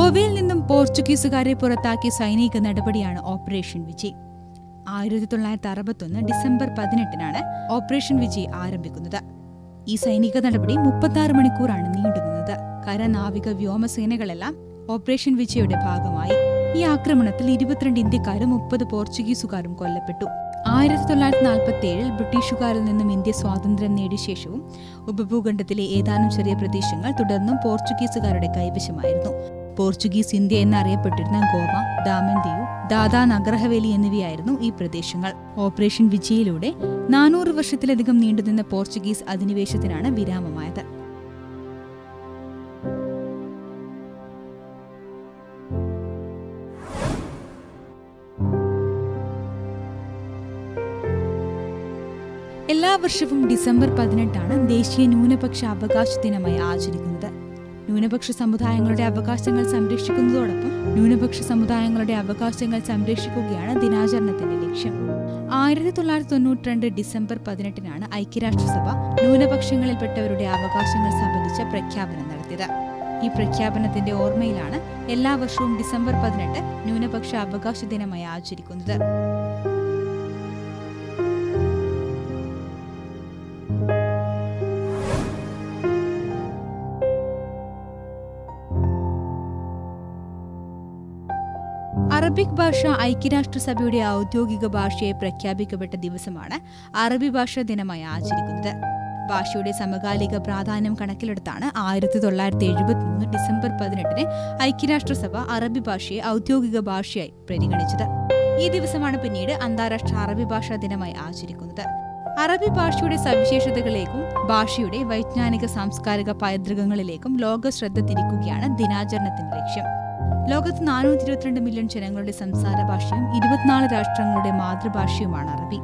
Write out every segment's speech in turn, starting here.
ഗോവയിൽ നിന്നും പോർച്ചുഗീസുകാരെ പുറത്താക്കിയ സൈനിക നടപടിയാണ് ഓപ്പറേഷൻ വിജയ് ആയിരത്തി തൊള്ളായിരത്തി അറുപത്തൊന്ന് ഡിസംബർ പതിനെട്ടിനാണ് ഓപ്പറേഷൻ വിജയ് ആരംഭിക്കുന്നത് ഈ സൈനിക നടപടി മുപ്പത്തി ആറ് മണിക്കൂറാണ് നീണ്ടുനിന്നത് കര നാവിക വ്യോമസേനകളെല്ലാം ഓപ്പറേഷൻ വിജയുടെ ഭാഗമായി ഈ ആക്രമണത്തിൽ ഇരുപത്തിരണ്ട് ഇന്ത്യക്കാരും മുപ്പത് പോർച്ചുഗീസുകാരും കൊല്ലപ്പെട്ടു ആയിരത്തി തൊള്ളായിരത്തി നാൽപ്പത്തി ഏഴിൽ ബ്രിട്ടീഷുകാരിൽ നിന്നും ഇന്ത്യ സ്വാതന്ത്ര്യം നേടിയ ശേഷവും ഉപഭൂഖണ്ഡത്തിലെ ഏതാനും ചെറിയ പ്രദേശങ്ങൾ തുടർന്നും പോർച്ചുഗീസുകാരുടെ കൈവശമായിരുന്നു പോർച്ചുഗീസ് ഇന്ത്യ എന്നറിയപ്പെട്ടിരുന്ന ഗോവ ദാമൻ ദാദാ നഗരഹവേലി എന്നിവയായിരുന്നു ഈ പ്രദേശങ്ങൾ ഓപ്പറേഷൻ വിജയിലൂടെ നാനൂറ് വർഷത്തിലധികം നീണ്ടുനിന്ന പോർച്ചുഗീസ് അധിനിവേശത്തിനാണ് വിരാമമായത് എല്ലാ വർഷവും ഡിസംബർ പതിനെട്ടാണ് ദേശീയ ന്യൂനപക്ഷ അവകാശ ദിനമായി ആചരിക്കുന്നത് ന്യൂനപക്ഷ സമുദായങ്ങളുടെ അവകാശങ്ങൾ സംരക്ഷിക്കുന്നതോടൊപ്പം ന്യൂനപക്ഷ സമുദായങ്ങളുടെ അവകാശങ്ങൾ സംരക്ഷിക്കുകയാണ് ദിനാചരണത്തിന്റെ ലക്ഷ്യം ആയിരത്തി തൊള്ളായിരത്തി തൊണ്ണൂറ്റി രണ്ട് ഡിസംബർ പതിനെട്ടിനാണ് ഐക്യരാഷ്ട്രസഭ ന്യൂനപക്ഷങ്ങളിൽപ്പെട്ടവരുടെ അവകാശങ്ങൾ സംബന്ധിച്ച പ്രഖ്യാപനം നടത്തിയത് ഈ പ്രഖ്യാപനത്തിന്റെ ഓർമ്മയിലാണ് എല്ലാ വർഷവും ഡിസംബർ പതിനെട്ട് ന്യൂനപക്ഷ അവകാശ ദിനമായി ആചരിക്കുന്നത് അറബിക് ഭാഷ ഐക്യരാഷ്ട്രസഭയുടെ ഔദ്യോഗിക ഭാഷയെ പ്രഖ്യാപിക്കപ്പെട്ട ദിവസമാണ് അറബി ഭാഷാ ദിനമായി ആചരിക്കുന്നത് ഭാഷയുടെ സമകാലിക പ്രാധാന്യം കണക്കിലെടുത്താണ് ആയിരത്തി തൊള്ളായിരത്തി എഴുപത്തി മൂന്ന് ഡിസംബർ പതിനെട്ടിന് ഐക്യരാഷ്ട്രസഭ അറബി ഭാഷയെ ഔദ്യോഗിക ഭാഷയായി പരിഗണിച്ചത് ഈ ദിവസമാണ് പിന്നീട് അന്താരാഷ്ട്ര അറബി ഭാഷാ ദിനമായി ആചരിക്കുന്നത് അറബി ഭാഷയുടെ സവിശേഷതകളിലേക്കും ഭാഷയുടെ വൈജ്ഞാനിക സാംസ്കാരിക പൈതൃകങ്ങളിലേക്കും ലോക ശ്രദ്ധ തിരിക്കുകയാണ് ദിനാചരണത്തിന്റെ ലക്ഷ്യം ലോകത്ത് നാനൂറ്റി ഇരുപത്തിരണ്ട് മില്യൺ ജനങ്ങളുടെ സംസാര ഭാഷയും ഇരുപത്തിനാല് രാഷ്ട്രങ്ങളുടെ മാതൃഭാഷയുമാണ് അറബി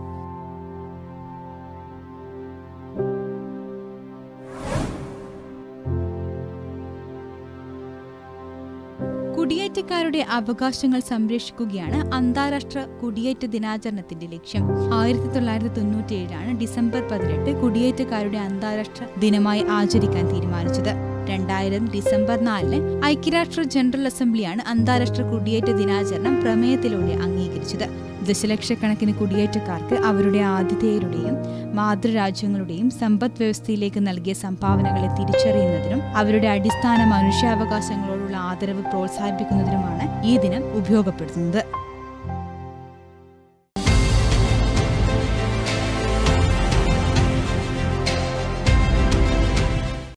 കുടിയേറ്റക്കാരുടെ അവകാശങ്ങൾ സംരക്ഷിക്കുകയാണ് അന്താരാഷ്ട്ര കുടിയേറ്റ ദിനാചരണത്തിന്റെ ലക്ഷ്യം ആയിരത്തി തൊള്ളായിരത്തി തൊണ്ണൂറ്റിയേഴാണ് ഡിസംബർ പതിനെട്ട് കുടിയേറ്റക്കാരുടെ അന്താരാഷ്ട്ര ദിനമായി ആചരിക്കാൻ തീരുമാനിച്ചത് രണ്ടായിരം ഡിസംബർ നാലിന് ഐക്യരാഷ്ട്ര ജനറൽ അസംബ്ലിയാണ് അന്താരാഷ്ട്ര കുടിയേറ്റ ദിനാചരണം പ്രമേയത്തിലൂടെ അംഗീകരിച്ചത് ദശലക്ഷക്കണക്കിന് കുടിയേറ്റക്കാർക്ക് അവരുടെ ആതിഥേയരുടെയും മാതൃരാജ്യങ്ങളുടെയും സമ്പദ് വ്യവസ്ഥയിലേക്ക് നൽകിയ സംഭാവനകളെ തിരിച്ചറിയുന്നതിനും അവരുടെ അടിസ്ഥാന മനുഷ്യാവകാശങ്ങളോടുള്ള ആദരവ് പ്രോത്സാഹിപ്പിക്കുന്നതിനുമാണ് ഈ ദിനം ഉപയോഗപ്പെടുത്തുന്നത്